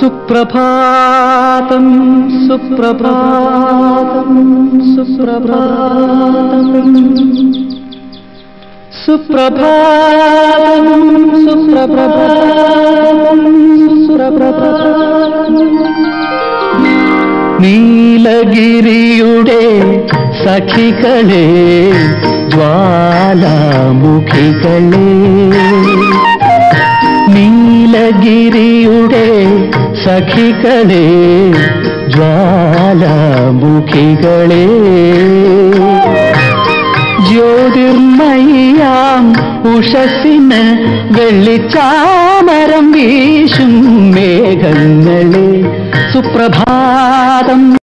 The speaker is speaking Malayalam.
സുപ്രഭാതം സുപ്രഭാതം സുപ്രഭാതം സുപ്രഭാതം സുപ്രഭാതം സുപ്രഭാതം നീലഗിരിയുടെ സഖികളെ ജ്വാലാമുഖികളെ നീലഗിരിയുടെ സഖികളെ ജ്വാലാമുഖികളെ ജ്യോതിർമയാം ഉഷസിന് വെള്ളിച്ചാമരം വീശും മേഘങ്ങളെ സുപ്രഭാതം